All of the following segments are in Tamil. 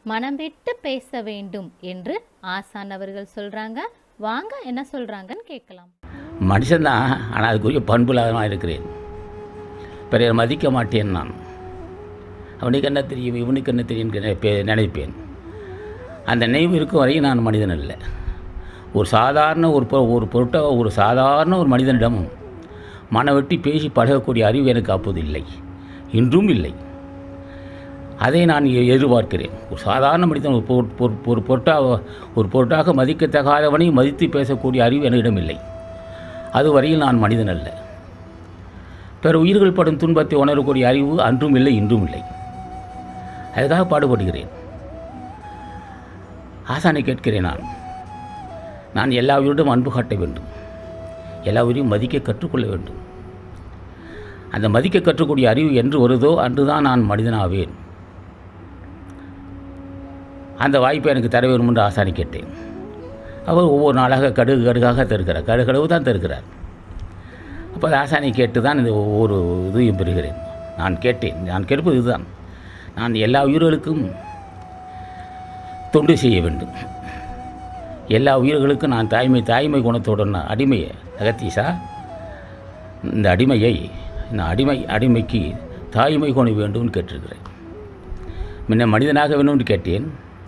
மனம் விட்டு பேச வேண்டும் என்று ஆசான் அவர்கள் சொல்றாங்க வாங்க என்ன சொல்றாங்கன்னு கேட்கலாம் மனுஷன்தான் ஆனால் அதுக்குரிய பண்பு இல்லாதவனாக இருக்கிறேன் பிறர் மதிக்க மாட்டேன் நான் அவனுக்கு என்ன தெரியும் இவனுக்கு என்ன தெரியும் நினைப்பே- நினைப்பேன் அந்த நினைவு இருக்கும் வரையும் நான் மனிதன் அல்ல ஒரு சாதாரண ஒரு பொ- ஒரு பொருட்டை ஒரு சாதாரண ஒரு மனிதனிடமும் மனவெட்டி பேசி பழகக்கூடிய அறிவு எனக்கு அப்போது இல்லை இன்றும் இல்லை அதை நான் எ- எதிர்பார்க்கிறேன் ஒரு சாதாரண மனிதன் ஒரு பொரு- பொரு- ஒரு பொருட்டாக ஒரு பொருட்டாக மதிக்கத்தகாதவனை மதித்து பேசக்கூடிய அறிவு என்னிடம் இல்லை அதுவரையில் நான் மனிதன் அல்ல பிற உயிர்கள் படும் துன்பத்தை உணரக்கூடிய அறிவு அன்றும் இல்லை இன்றும் இல்லை அதுக்காக பாடுபடுகிறேன் ஆசானை கேட்கிறேன் நான் நான் எல்லா உயிரிடம் அன்பு காட்ட வேண்டும் எல்லா உயிரையும் மதிக்க கற்றுக்கொள்ள வேண்டும் அந்த மதிக்க கற்றுக்கூடிய அறிவு என்று வருதோ அன்றுதான் நான் மனிதனாவேன் அந்த வாய்ப்பை எனக்கு தர வேண்டும் என்று ஆசானை கேட்டேன் அவர் ஒவ்வொரு நாளாக கடுகு கடுகாக தருகிறார் கடுகடுவு தான் தருகிறார் அப்போ அது ஆசானை கேட்டு தான் இந்த ஒவ்வொரு இதையும் பெறுகிறேன் நான் கேட்டேன் நான் கேட்பது இதுதான் நான் எல்லா உயிர்களுக்கும் தொண்டு செய்ய வேண்டும் எல்லா உயிர்களுக்கும் நான் தாய்மை தாய்மை குணத்தோடு நான் அடிமையை அகத்தீசா இந்த அடிமையை இந்த அடிமை அடிமைக்கு தாய்மை குணம் வேண்டும்னு கேட்டிருக்கிறேன் முன்ன மனிதனாக வேண்டும்னு கேட்டேன்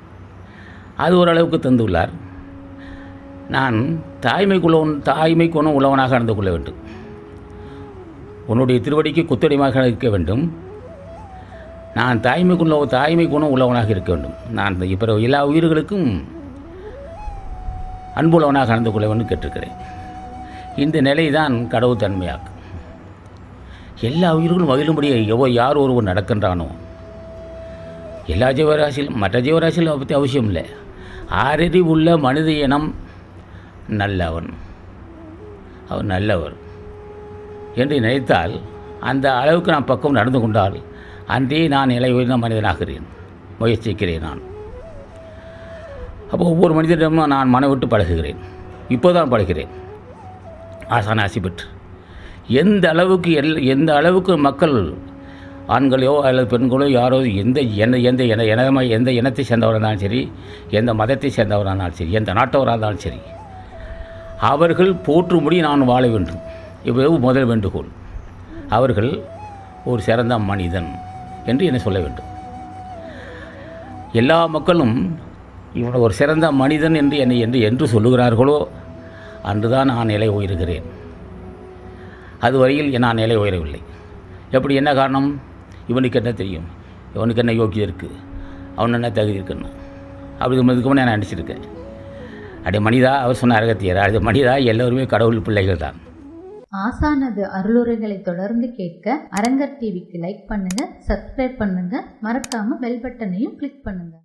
அது ஓரளவுக்கு தந்துள்ளார் நான் தாய்மை குலம் தாய்மை குணம் உள்ளவனாக நடந்து கொள்ள வேண்டும் உன்னுடைய திருவடிக்கு குத்தடிமாக இருக்க வேண்டும் நான் தாய்மை குண தாய்மை குணம் உள்ளவனாக இருக்க வேண்டும் நான் இப்போ எல்லா உயிர்களுக்கும் அன்புள்ளவனாக நடந்து கொள்ள வேண்டும் கேட்டிருக்கிறேன் இந்த நிலை தான் கடவுள் தன்மையாக்கும் எல்லா உயிர்களும் மகிழும்படி எவ்வளோ யார் ஒருவர் நடக்கின்றானோ எல்லா ஜீவராசியிலும் மற்ற ஜீவராசியிலும் அதை பற்றி அவசியம் இல்லை ஆறறிவு உள்ள மனித இனம் நல்லவன் அவன் நல்லவர் என்று நினைத்தால் அந்த அளவுக்கு நான் பக்கம் நடந்து கொண்டால் அன்றே நான் நிலை உயர்ந்த மனிதனாகிறேன் முயற்சிக்கிறேன் நான் அப்போ ஒவ்வொரு மனிதனிடமும் நான் மன விட்டு பழகுகிறேன் இப்போதான் பழகிறேன் ஆசான ஆசி பெற்று எந்த அளவுக்கு எல் எந்த அளவுக்கு மக்கள் ஆண்களையோ அல்லது பெண்களோ யாரோ எந்த எந்த எந்த இன இனமா எந்த இனத்தை சேர்ந்தவராக இருந்தாலும் சரி எந்த மதத்தை சேர்ந்தவராக இருந்தாலும் சரி எந்த நாட்டவராக இருந்தாலும் சரி அவர்கள் போற்றும்படி நான் வாழ வேண்டும் இவ்வளவு முதல் வேண்டுகோள் அவர்கள் ஒரு சிறந்த மனிதன் என்று என்னை சொல்ல வேண்டும் எல்லா மக்களும் இவன் ஒரு சிறந்த மனிதன் என்று என்னை என்று என்று சொல்லுகிறார்களோ அன்றுதான் நான் நிலை உயர்கிறேன் அதுவரையில் நான் நிலை உயரவில்லை எப்படி என்ன காரணம் இவனுக்கு என்ன தெரியும் இவனுக்கு என்ன யோக்கியம் இருக்குது அவன் என்ன தகுதி இருக்குன்னு அப்படி இதுக்கு முன்னே நான் நினச்சிருக்கேன் அடே மனிதா அவர் சொன்ன அகத்தியர் அது மனிதா எல்லோருமே கடவுள் பிள்ளைகள் தான் ஆசானது அருளுரைகளை தொடர்ந்து கேட்க அரங்கர் டிவிக்கு லைக் பண்ணுங்க சப்ஸ்கிரைப் பண்ணுங்க மறக்காம பெல் பட்டனையும் கிளிக் பண்ணுங்க